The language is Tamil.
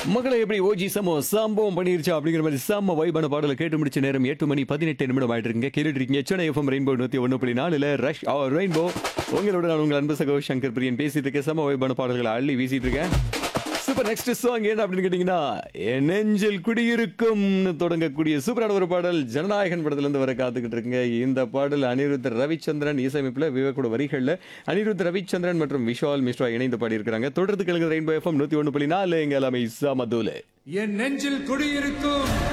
மகளை எப்படி ஓஜி சமோ சம்பவம் பண்ணிருச்சா அப்படிங்கிற மாதிரி செம்ம வைபான பாடலை கேட்டு முடிச்ச நேரம் எட்டு மணி பதினெட்டு நிமிடம் ஆயிட்டு இருக்குங்க கேட்டுட்டு இருக்கீங்க சென்னை எஃப்எம் ரெயின்போ நூத்தி ஒன்று புள்ளி நாலுல ரஷ் அவர் ரெயின்போ உங்களோட நான் உங்கள் அன்பு சகோ சங்கர் பிரியன் பேசிட்டு இருக்கேன் செம்ம வைபான பாடல்களை அள்ளி வீசிட்டு இருக்கேன் சூப்பர் நெக்ஸ்ட் சாங் என்ன அப்படின்னு கேட்டீங்கன்னா என் நெஞ்சில் குடியிருக்கும் தொடங்கக்கூடிய சூப்பரான ஒரு பாடல் ஜனநாயகன் படத்துல இருந்து வர காத்துக்கிட்டு இருக்குங்க இந்த பாடல் அனிருத் ரவிச்சந்திரன் இசையமைப்புல விவேக்கோட வரிகள்ல அனிருத் ரவிச்சந்திரன் மற்றும் விஷால் மிஸ்ரா இணைந்து பாடியிருக்கிறாங்க தொடர்ந்து கிழங்கு ரெயின்போ எஃப்எம் நூத்தி ஒன்று புள்ளி நாலு எங்க எல்லாமே இசாமதுல என் நெஞ்சில் குடியிருக்கும்